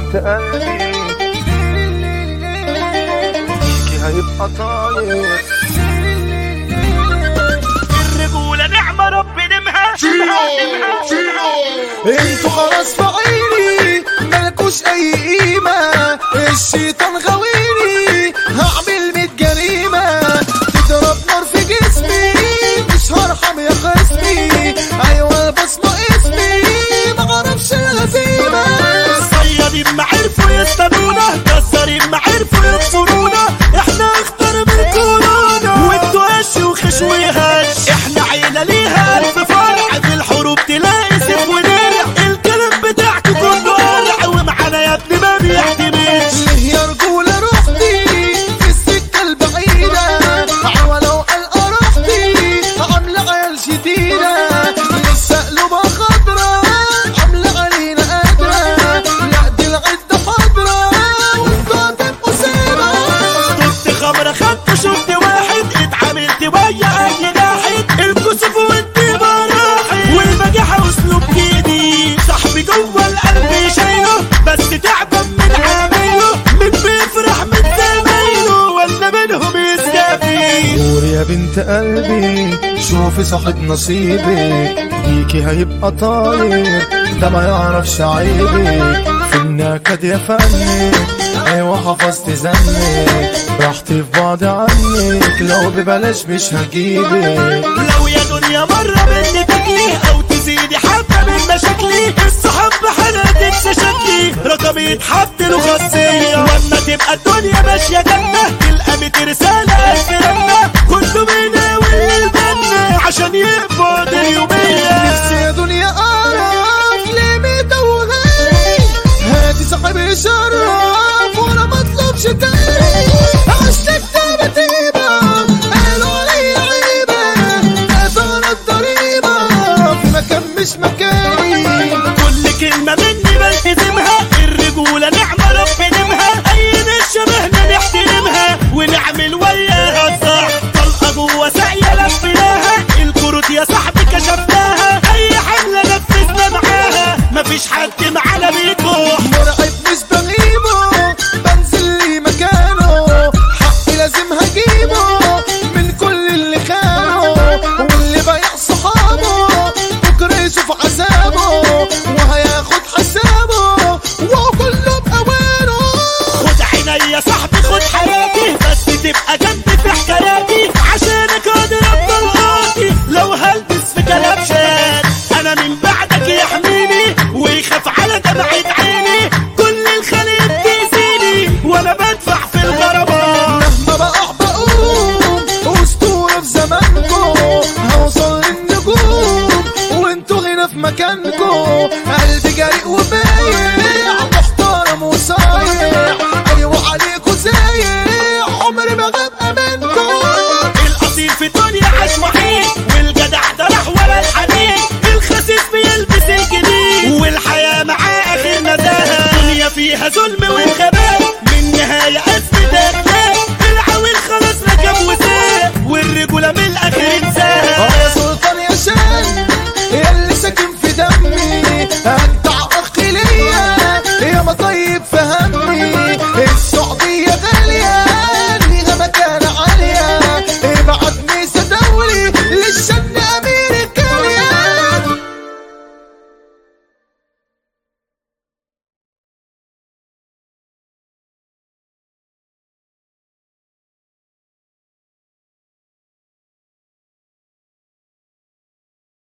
بنت قلبي فيكي هيبقى طاير الرجولة نعمة رب نمها انتوا خلاص في عيني مالكوش اي قيمة الشيطان غويني هعمل ميت جريمة تضرب نار في جسمي مش هرحم يا خصمي ايوه بصمة اسمي معرفش الهزيمة صيادين ما عرفوا يستنونا كسرين ما عرفوا ينصرونا احنا اخطر من كورونا وانتوا قش وخش وهش احنا عيلة ليها الف فرع في الحروب تلاقي سيف ونرع الكلام بتاعكم كله قلع ومعانا يا ابني ما بيحتملش ليه يا رجولة رحتي في السكة البعيدة ولو قلقة رحتي عاملة عيال شديدة لسه قلوبها خضرا عاملة علينا قادرة لا دي العدة حضرا وانتوا هتبقوا سيرة كنت خمرة خدت شفت واحد اتعاملت ويا اي ناحد الكسوف والطيبة راحت والبجاحة اسلوب جديد صاحبي جوه القلب شايله بس تعبان من عامله من بيفرح من زمايله ولا منهم يستفيد دور يا بنت قلبي شوفي صاحب نصيبك ليكي هيبقى طاير ده ما يعرفش عيبك في النكد يا فنك ايوه حفظت زنك رحت في بعض عنك لو ببلاش مش هجيبك لو يا دنيا مرة مني تجلي او تزيدي حبة من مشاكلي الصحاب بحالها تنسى شكلي رقمي يتحط له خاصية واما تبقى الدنيا ماشية جنة تلقى ميت رسالة ألف رنة كله بيناول الجنة عشان يقبض اليومية نفسي يا دنيا اعرف ليه متوهاني هاتي صاحب يشرف وانا مطلبش تاني عشت كتابة تيبة قالوا علي عيبة قفلوا الضريبة في مكان مش مكاني كل كلمة مني بلتزمها الرجولة نعمة رب نمها أي ناس شبهنا نحترمها ونعمل وياها الصح طلقة جوه ساقية لفيناها الكروت يا صاحبي كشفناها أي حملة نفذنا معاها مفيش حد معانا بيكح مرعب مش بغيبه بنزل لي مكانه حقي لازم هجيبه من كل اللي خانه واللي بايع صحابه بكره يشوف عذابه وهياخد حسابه وهو كله بأوانه خد عيني يا صاحبي خد حياتي بس تبقى جنبي في حكاياتي عشانك قادر افضل قاضي لو هلبس في كلبشات انا من بعدك يحميني ويخاف على دمعة عيني كل الخليج تأذيني وانا بدفع في الغرامات مهما بقع بقوم أسطورة في زمانكو هوصل للنجوم وانتوا هنا في مكانكو قلبي جريء وبايع محترم وصايع أيوة عليكوا زايع عمري ما غاب منكم الاصيل في دنيا عاش وحيد والجدع ده راح ورا الحديد الخسيس بيلبس الجديد والحياة معاه اخر نزاهة دنيا فيها ظلم